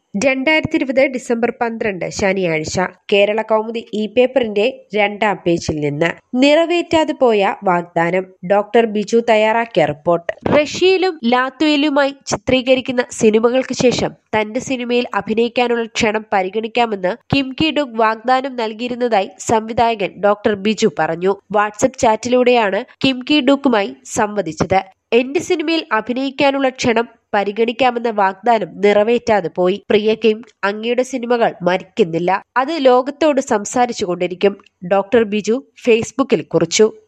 രണ്ടായിരത്തി ഇരുപത് ഡിസംബർ പന്ത്രണ്ട് ശനിയാഴ്ച കേരള കൗമുദി ഇ പേപ്പറിന്റെ രണ്ടാം പേജിൽ നിന്ന് നിറവേറ്റാതെ പോയ വാഗ്ദാനം ഡോക്ടർ ബിജു തയ്യാറാക്കിയ റിപ്പോർട്ട് റഷ്യയിലും ലാത്വയിലുമായി ചിത്രീകരിക്കുന്ന സിനിമകൾക്ക് ശേഷം തന്റെ സിനിമയിൽ അഭിനയിക്കാനുള്ള ക്ഷണം പരിഗണിക്കാമെന്ന് കിം കി ഡുക് വാഗ്ദാനം നൽകിയിരുന്നതായി സംവിധായകൻ ഡോക്ടർ ബിജു പറഞ്ഞു വാട്സപ്പ് ചാറ്റിലൂടെയാണ് കിം കി ഡുക്കുമായി സംവദിച്ചത് എന്റെ സിനിമയിൽ അഭിനയിക്കാനുള്ള ക്ഷണം പരിഗണിക്കാമെന്ന വാഗ്ദാനം നിറവേറ്റാതെ പോയി പ്രിയ കിം അങ്ങയുടെ സിനിമകൾ മരിക്കുന്നില്ല അത് ലോകത്തോട് സംസാരിച്ചു കൊണ്ടിരിക്കും ഡോക്ടർ ബിജു ഫേസ്ബുക്കിൽ കുറിച്ചു